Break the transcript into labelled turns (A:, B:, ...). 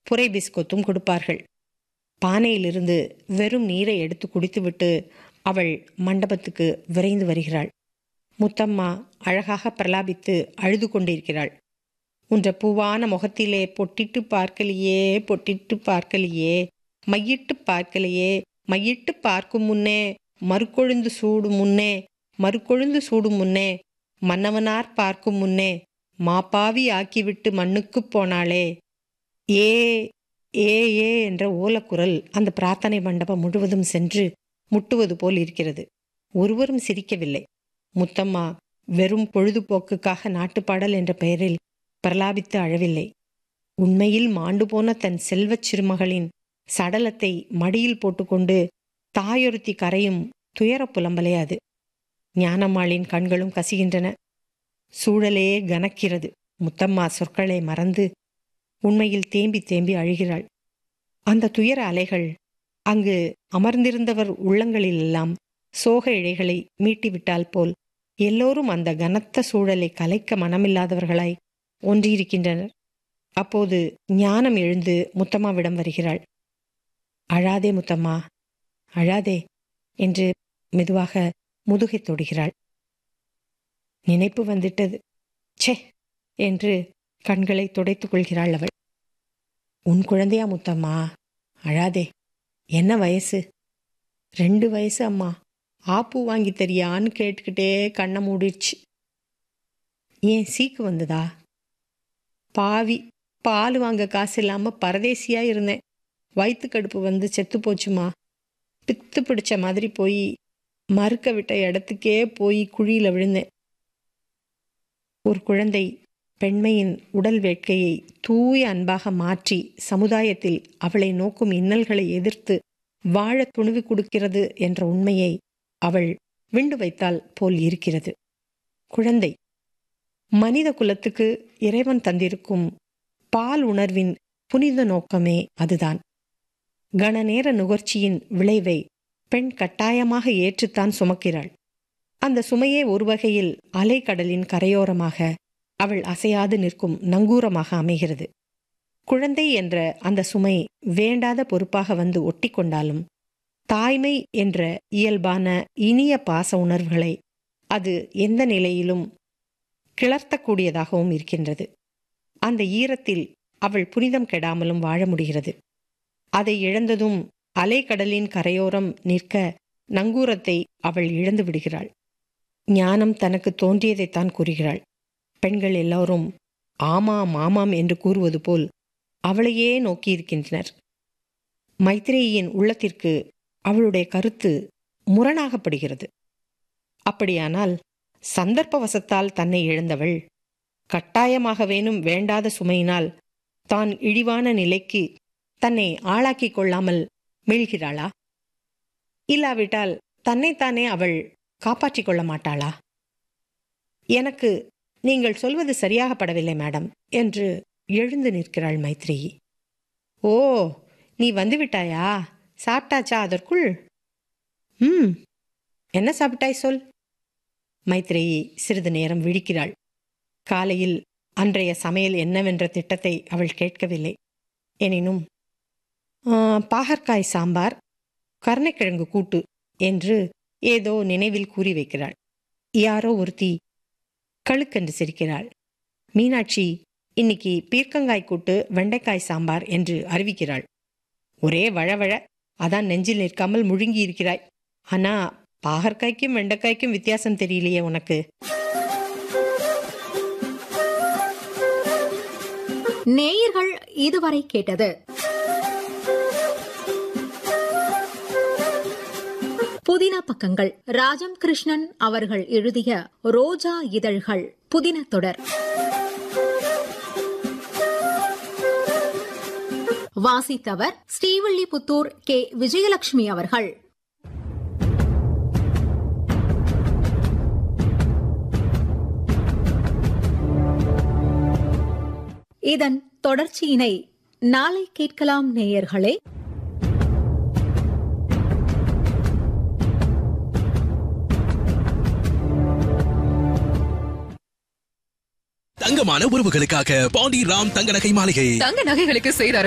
A: புரை பிஸ்கொத்தும் கொடுப்பார்கள் பானையிலிருந்து வெறும் நீரை எடுத்து குடித்துவிட்டு அவள் மண்டபத்துக்கு விரைந்து வருகிறாள் முத்தம்மா அழகாக பிரலாபித்து அழுது கொண்டிருக்கிறாள் உன்ற பூவான முகத்திலே பொட்டிட்டு பார்க்கலையே பொட்டிட்டு பார்க்கலையே மையிட்டு பார்க்கலையே மையிட்டு பார்க்கும் முன்னே மறுக்கொழுந்து சூடும் முன்னே மறுக்கொழுந்து சூடும் முன்னே மன்னவனார் பார்க்கும் முன்னே மாப்பாவி ஆக்கிவிட்டு மண்ணுக்குப் போனாளே ஏ ஏ ஏ என்ற ஓலக்குரல் அந்த பிரார்த்தனை மண்டபம் முழுவதும் சென்று முட்டுவது போல் இருக்கிறது ஒருவரும் சிரிக்கவில்லை முத்தம்மா வெறும் பொழுதுபோக்குக்காக நாட்டுப்பாடல் என்ற பெயரில் பிரலாபித்து அழவில்லை உண்மையில் மாண்டு போன தன் செல்வச் சிறுமகளின் சடலத்தை மடியில் போட்டுக்கொண்டு தாயொருத்தி கரையும் துயரப் புலம்பலே அது ஞானம்மாளின் கண்களும் கசிகின்றன சூழலே கனக்கிறது முத்தம்மா சொற்களை மறந்து உண்மையில் தேம்பி தேம்பி அழுகிறாள் அந்த துயர அலைகள் அங்கு அமர்ந்திருந்தவர் உள்ளங்களிலெல்லாம் சோக இழைகளை மீட்டிவிட்டால் போல் எல்லோரும் அந்த கனத்த சூழலை கலைக்க மனமில்லாதவர்களாய் ஒன்றியிருக்கின்றனர் அப்போது ஞானம் எழுந்து முத்தம்மாவிடம் வருகிறாள் அழாதே முத்தம்மா அழாதே என்று மெதுவாக முதுகை தொடுகிறாள் நினைப்பு வந்துட்டது ச்சே என்று கண்களை துடைத்துக் கொள்கிறாள் அவள் உன் குழந்தையா முத்தம்மா அழாதே என்ன வயசு ரெண்டு வயசு அம்மா ஆப்பு வாங்கி தரியான்னு கேட்டுக்கிட்டே கண்ணை மூடிடுச்சு ஏன் சீக்கு வந்ததா பாவி பால் வாங்க காசு இல்லாம பரதேசியா இருந்தேன் வயிற்று கடுப்பு வந்து செத்து போச்சுமா பித்து பிடிச்ச மாதிரி போய் மறுக்க விட்ட இடத்துக்கே போய் குழியில விழுந்தேன் ஒரு குழந்தை பெண்மையின் உடல் வேட்கையை தூய அன்பாக மாற்றி சமுதாயத்தில் அவளை நோக்கும் இன்னல்களை எதிர்த்து வாழ துணிவு கொடுக்கிறது என்ற உண்மையை அவள் விண்டு வைத்தால் போல் இருக்கிறது குழந்தை மனித குலத்துக்கு இறைவன் தந்திருக்கும் பால் உணர்வின் புனித நோக்கமே அதுதான் கணநேர நுகர்ச்சியின் விளைவை பெண் கட்டாயமாக ஏற்றுத்தான் சுமக்கிறாள் அந்த சுமையே ஒரு வகையில் அலைக்கடலின் கரையோரமாக அவள் அசையாது நிற்கும் நங்கூரமாக அமைகிறது குழந்தை என்ற அந்த சுமை வேண்டாத பொறுப்பாக வந்து ஒட்டிக்கொண்டாலும் தாய்மை என்ற இயல்பான இனிய பாச உணர்வுகளை அது எந்த நிலையிலும் கிளர்த்தக்கூடியதாகவும் இருக்கின்றது அந்த ஈரத்தில் அவள் புனிதம் கெடாமலும் வாழ முடிகிறது அதை இழந்ததும் அலைக்கடலின் கரையோரம் நிற்க நங்கூரத்தை அவள் இழந்து விடுகிறாள் ஞானம் தனக்கு தோன்றியதைத்தான் கூறுகிறாள் பெண்கள் எல்லோரும் ஆமாம் ஆமாம் என்று கூறுவது போல் அவளையே நோக்கியிருக்கின்றனர் மைத்ரேயின் உள்ளத்திற்கு அவளுடைய கருத்து முரணாகப்படுகிறது அப்படியானால் சந்தர்ப்பவசத்தால் தன்னை இழந்தவள் கட்டாயமாக வேணும் வேண்டாத சுமையினால் தான் இழிவான நிலைக்கு தன்னை ஆளாக்கிக் கொள்ளாமல் மீள்கிறாளா இல்லாவிட்டால் தன்னைத்தானே அவள் காப்பாற்றிக் கொள்ள மாட்டாளா எனக்கு நீங்கள் சொல்வது சரியாகப்படவில்லை மேடம் என்று எழுந்து நிற்கிறாள் மைத்ரேயி ஓ நீ வந்துவிட்டாயா சாப்பிட்டாச்சா அதற்குள் ம் என்ன சாப்பிட்டாய் சொல் மைத்ரேயி சிறிது நேரம் விழிக்கிறாள் காலையில் அன்றைய சமையல் என்னவென்ற திட்டத்தை அவள் கேட்கவில்லை எனினும் "ஆ, பாகற்காய் சாம்பார் கருணைக்கிழங்கு கூட்டு என்று ஏதோ நினைவில் கூறி வைக்கிறாள் யாரோ ஒருத்தி கழுக்கென்று சிரிக்கிறாள் மீனாட்சி இன்னைக்கு பீர்க்கங்காய் கூட்டு வெண்டைக்காய் சாம்பார் என்று அறிவிக்கிறாள் ஒரே வழவழ அதான் நெஞ்சில் நிற்காமல் முழுங்கி இருக்கிறாய் ஆனா பாகற்காய்க்கும் வெண்டைக்காய்க்கும் வித்தியாசம் தெரியலையே உனக்கு
B: நேயர்கள் இதுவரை கேட்டது புதின பக்கங்கள் ராஜம் கிருஷ்ணன் அவர்கள் எழுதிய ரோஜா இதழ்கள் புதின தொடர் வாசித்தவர் ஸ்ரீவில்லிபுத்தூர் கே விஜயலட்சுமி அவர்கள் இதன் தொடர்ச்சியினை நாளை கேட்கலாம் நேயர்களே
C: தங்கமான உறவுகளுக்காக பாண்டி ராம் தங்க நகை மாளிகை
D: தங்க நகைகளுக்கு செய்தாரு